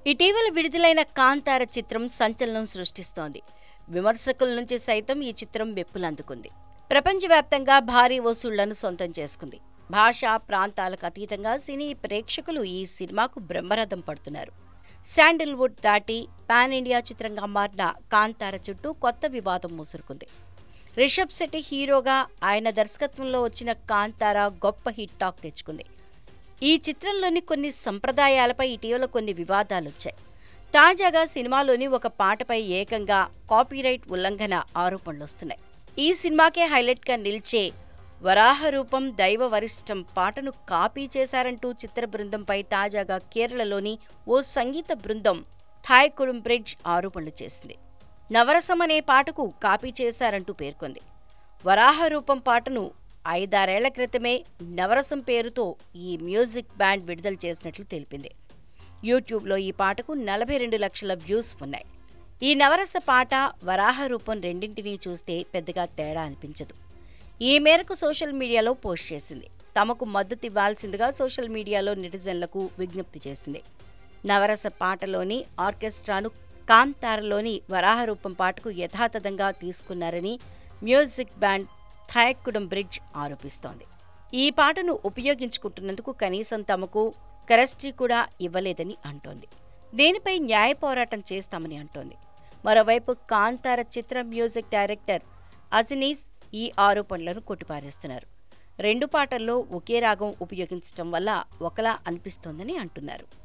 ఇటీవల విడుదలైన కాంతార చిత్రం సంచలనం సృష్టిస్తోంది విమర్శకుల నుంచి సైతం ఈ చిత్రం మెప్పులు అందుకుంది ప్రపంచవ్యాప్తంగా భారీ వసూళ్లను సొంతం చేసుకుంది భాష ప్రాంతాలకు అతీతంగా సినీ ప్రేక్షకులు ఈ సినిమాకు బ్రహ్మరథం పడుతున్నారు శాండిల్వుడ్ దాటి పాన్ ఇండియా చిత్రంగా మారిన కాంతార చుట్టూ కొత్త వివాదం ముసురుకుంది రిషబ్ శెట్టి హీరోగా ఆయన దర్శకత్వంలో వచ్చిన కాంతార గొప్ప హిట్ టాక్ తెచ్చుకుంది ఈ చిత్రంలోని కొన్ని సంప్రదాయాలపై ఇటీవల కొన్ని వివాదాలు వచ్చాయి తాజాగా సినిమాలోని ఒక పాటపై ఏకంగా కాపీరైట్ ఉల్లంఘన ఆరోపణలు వస్తున్నాయి ఈ సినిమాకే హైలైట్గా నిలిచే వరాహ రూపం దైవ వరిష్టం పాటను కాపీ చేశారంటూ చిత్ర బృందంపై తాజాగా కేరళలోని ఓ సంగీత బృందం థాయ్కుడుం బ్రిడ్జ్ ఆరోపణలు చేసింది నవరసం అనే పాటకు కాపీ చేశారంటూ పేర్కొంది వరాహ రూపం పాటను ఐదారేళ్ల క్రితమే నవరసం పేరుతో ఈ మ్యూజిక్ బ్యాండ్ విడుదల చేసినట్లు తెలిపింది యూట్యూబ్లో ఈ పాటకు నలభై రెండు లక్షల వ్యూస్ ఉన్నాయి ఈ నవరస పాట వరాహ రూపం రెండింటినీ చూస్తే పెద్దగా తేడా అనిపించదు ఈ మేరకు సోషల్ మీడియాలో పోస్ట్ చేసింది తమకు మద్దతు ఇవ్వాల్సిందిగా సోషల్ మీడియాలో నెటిజన్లకు విజ్ఞప్తి చేసింది నవరస పాటలోని ఆర్కెస్ట్రాను కాంతారలోని వరాహ రూపం పాటకు యథాతథంగా తీసుకున్నారని మ్యూజిక్ బ్యాండ్ థాయక్కుడం బ్రిడ్జ్ ఆరోపిస్తోంది ఈ పాటను ఉపయోగించుకుంటున్నందుకు కనీసం తమకు కరెస్ట్రీ కూడా ఇవ్వలేదని అంటోంది దీనిపై న్యాయ పోరాటం చేస్తామని అంటోంది మరోవైపు కాంతార చిత్ర మ్యూజిక్ డైరెక్టర్ అజినీస్ ఈ ఆరోపణలను కొట్టిపారేస్తున్నారు రెండు పాటల్లో ఒకే రాగం ఉపయోగించడం వల్ల ఒకలా అనిపిస్తోందని అంటున్నారు